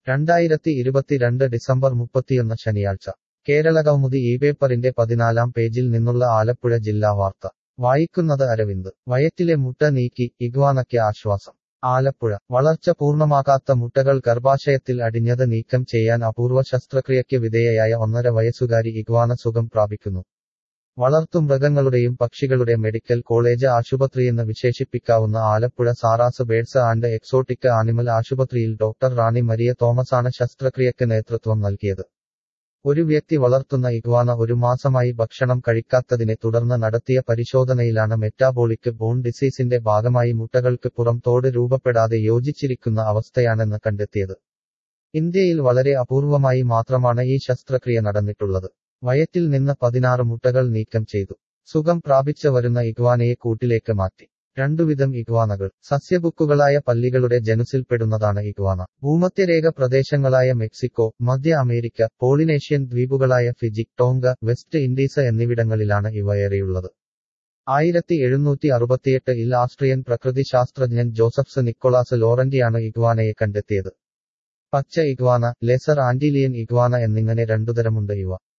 രണ്ടായിരത്തി ഇരുപത്തിരണ്ട് ഡിസംബർ മുപ്പത്തിയൊന്ന് ശനിയാഴ്ച കേരളകൗമുദി ഈ പേപ്പറിന്റെ പതിനാലാം പേജിൽ നിന്നുള്ള ആലപ്പുഴ ജില്ലാ വാർത്ത വായിക്കുന്നത് അരവിന്ദ് വയറ്റിലെ മുട്ട നീക്കി ഇഗ്വാനയ്ക്ക് ആശ്വാസം ആലപ്പുഴ വളർച്ച പൂർണ്ണമാകാത്ത മുട്ടകൾ ഗർഭാശയത്തിൽ അടിഞ്ഞത് നീക്കം ചെയ്യാൻ അപൂർവ ശസ്ത്രക്രിയയ്ക്ക് വിധേയയായ ഒന്നര വയസ്സുകാരി ഇഗ്വാന സുഖം പ്രാപിക്കുന്നു വളർത്തുമൃഗങ്ങളുടെയും പക്ഷികളുടെ മെഡിക്കൽ കോളേജ് ആശുപത്രിയെന്ന് വിശേഷിപ്പിക്കാവുന്ന Alappuzha Sara's birds and exotic animal ആശുപത്രിയിൽ ഡോക്ടർ റാണി മരിയ തോമസാണ് ശസ്ത്രക്രിയയ്ക്ക് നേതൃത്വം നൽകിയത് ഒരു വ്യക്തി വളർത്തുന്ന ഇഗ്വാന ഒരു മാസമായി ഭക്ഷണം കഴിക്കാത്തതിനെ തുടർന്ന് നടത്തിയ പരിശോധനയിലാണ് മെറ്റാബോളിക് ബോൺ ഡിസീസിന്റെ ഭാഗമായി മുട്ടകൾക്ക് പുറം തോട് രൂപപ്പെടാതെ യോജിച്ചിരിക്കുന്ന അവസ്ഥയാണെന്ന് കണ്ടെത്തിയത് ഇന്ത്യയിൽ വളരെ അപൂർവമായി മാത്രമാണ് ഈ ശസ്ത്രക്രിയ നടന്നിട്ടുള്ളത് വയറ്റിൽ നിന്ന് പതിനാറ് മുട്ടകൾ നീക്കം ചെയ്തു സുഖം പ്രാപിച്ച വരുന്ന ഇഗ്വാനയെ കൂട്ടിലേക്ക് മാറ്റി രണ്ടുവിധം ഇഗ്വാനകൾ സസ്യബുക്കുകളായ പല്ലികളുടെ ജനുസിൽപ്പെടുന്നതാണ് ഇഗ്വാന ഭൂമധ്യരേഖ പ്രദേശങ്ങളായ മെക്സിക്കോ മധ്യ അമേരിക്ക പോളിനേഷ്യൻ ദ്വീപുകളായ ഫിജി ടോങ്ക വെസ്റ്റ് ഇൻഡീസ് എന്നിവിടങ്ങളിലാണ് ഇവയേറെയുള്ളത് ആയിരത്തി എഴുന്നൂറ്റി അറുപത്തിയെട്ട് ഇൽ ആസ്ട്രിയൻ പ്രകൃതിശാസ്ത്രജ്ഞൻ ജോസഫ്സ് നിക്കോളാസ് ലോറന്റിയാണ് ഇഗ്വാനയെ കണ്ടെത്തിയത് പച്ച ഇഗ്വാന ലെസർ ആന്റിലിയൻ ഇഗ്വാന എന്നിങ്ങനെ രണ്ടുതരമുണ്ട് ഇവ